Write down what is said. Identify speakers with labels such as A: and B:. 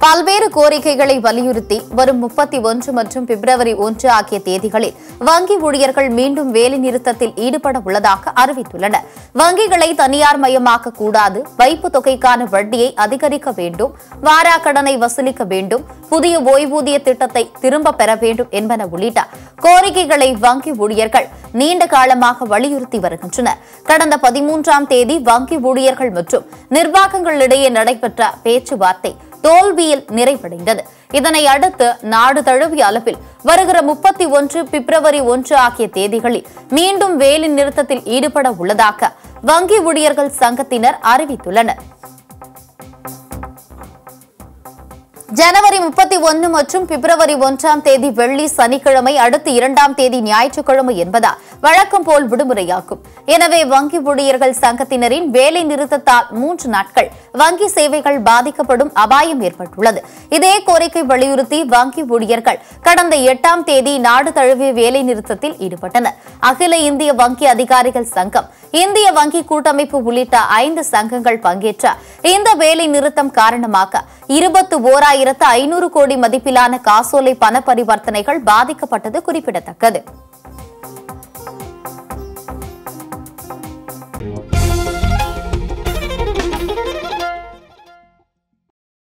A: பல்வேறு கோரிக்கைகளை வலியுறுத்தி வரும் முப்பத்தி ஒன்று மற்றும் பிப்ரவரி ஒன்று ஆகிய தேதிகளில் வங்கி ஊழியர்கள் மீண்டும் வேலைநிறுத்தத்தில் ஈடுபட உள்ளதாக அறிவித்துள்ளனர் வங்கிகளை தனியார் மயமாக்க கூடாது வைப்பு தொகைக்கான வட்டியை அதிகரிக்க வேண்டும் வாராக்கடனை வசூலிக்க வேண்டும் புதிய ஓய்வூதிய திட்டத்தை திரும்ப பெற வேண்டும் என்பன உள்ளிட்ட கோரிக்கைகளை வங்கி ஊழியர்கள் நீண்ட காலமாக வலியுறுத்தி வருகின்றனர் கடந்த பதிமூன்றாம் தேதி வங்கி ஊழியர்கள் மற்றும் நிர்வாகங்களிடையே நடைபெற்ற பேச்சுவார்த்தை தோல்வியில் நிறைவடைந்தது இதனை அடுத்து நாடு தழுவிய அளவில் வருகிற முப்பத்தி ஒன்று பிப்ரவரி ஒன்று ஆகிய தேதிகளில் மீண்டும் வேலை நிறுத்தத்தில் ஈடுபட உள்ளதாக வங்கி ஊழியர்கள் சங்கத்தினர் அறிவித்துள்ளனர் ஜனவரி முப்பத்தி ஒன்று மற்றும் பிப்ரவரி ஒன்றாம் தேதி வெள்ளி சனிக்கிழமை அடுத்து இரண்டாம் தேதி ஞாயிற்றுக்கிழமை என்பதால் வழக்கம் போல் விடுமுறையாகும் எனவே வங்கி ஊழியர்கள் சங்கத்தினரின் வேலை நிறுத்தத்தால் மூன்று நாட்கள் வங்கி சேவைகள் பாதிக்கப்படும் அபாயம் ஏற்பட்டுள்ளது இதே கோரிக்கை வலியுறுத்தி வங்கி ஊழியர்கள் கடந்த எட்டாம் தேதி நாடு தழுவிய வேலை நிறுத்தத்தில் ஈடுபட்டனர் அகில இந்திய வங்கி அதிகாரிகள் சங்கம் இந்திய வங்கி கூட்டமைப்பு உள்ளிட்ட ஐந்து சங்கங்கள் பங்கேற்ற இந்த வேலை நிறுத்தம் காரணமாக இருபத்து ஓராயிரத்து ஐநூறு கோடி மதிப்பிலான காசோலை பண பரிவர்த்தனைகள் பாதிக்கப்பட்டது குறிப்பிடத்தக்கது